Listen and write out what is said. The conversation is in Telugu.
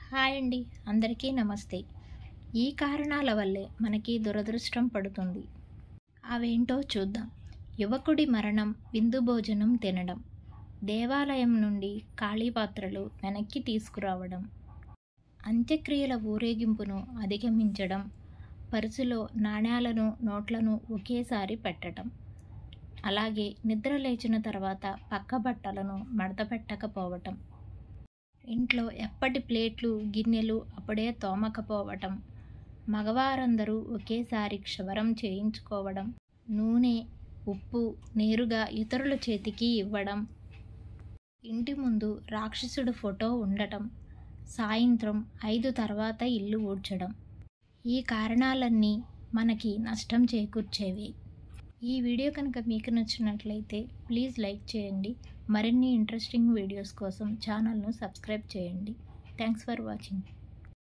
హాయ్ అండి అందరికీ నమస్తే ఈ కారణాల వల్లే మనకి దురదృష్టం పడుతుంది అవేంటో చూద్దాం యువకుడి మరణం విందు భోజనం తినడం దేవాలయం నుండి ఖాళీ పాత్రలు వెనక్కి తీసుకురావడం అంత్యక్రియల ఊరేగింపును అధిగమించడం పరుసులో నాణ్యాలను నోట్లను ఒకేసారి పెట్టడం అలాగే నిద్ర లేచిన తర్వాత పక్క బట్టలను మడత పెట్టకపోవటం ఇంట్లో ఎప్పటి ప్లేట్లు గిన్నెలు అప్పుడే తోమకపోవటం మగవారందరూ ఒకేసారి క్షవరం చేయించుకోవడం నూనె ఉప్పు నేరుగా ఇతరుల చేతికి ఇవ్వడం ఇంటి ముందు రాక్షసుడు ఫోటో ఉండటం సాయంత్రం ఐదు తర్వాత ఇల్లు ఊడ్చడం ఈ కారణాలన్నీ మనకి నష్టం చేకూర్చేవి ఈ వీడియో కనుక మీకు నచ్చినట్లయితే ప్లీజ్ లైక్ చేయండి మరిన్ని ఇంట్రెస్టింగ్ వీడియోస్ కోసం ఛానల్ను సబ్స్క్రైబ్ చేయండి థ్యాంక్స్ ఫర్ వాచింగ్